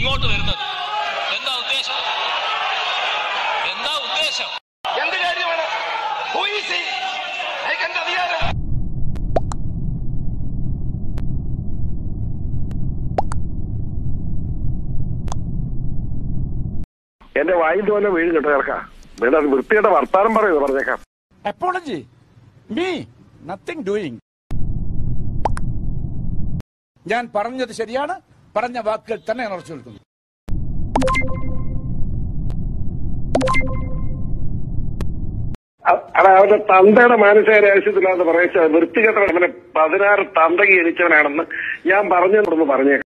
ഇങ്ങോട്ട് വരുന്നത് എന്താ ഉദ്ദേശം എന്താ ഉദ്ദേശം എന്ത് കാര്യമാണ് Who is he? അയാൾക്ക് എന്ത് അധികാരം എന്റെ വായിൽ പോലെ വീഴും കേട്ടോ ചേർക്കാ വേണ്ട അത് വൃത്തിയുടെ വർത്താനം പറയൂ പറഞ്ഞേക്കാം അപ്പോളജി മീ നത്തിങ് ഡൂയിങ് ഞാൻ പറഞ്ഞത് ശരിയാണ് പറഞ്ഞ വാക്കുകൾ തന്നെ ഉറച്ചു നിൽക്കുന്നു അടാ അവന്റെ തന്തയുടെ മാനസികാരാവശ്യത്തിലാന്ന് പറയിച്ച വൃത്തികെട്ടവൻ അവനെ പതിനാറ് തന്തകി ജനിച്ചവനാണെന്ന് ഞാൻ പറഞ്ഞെന്ന് പറഞ്ഞേക്കാം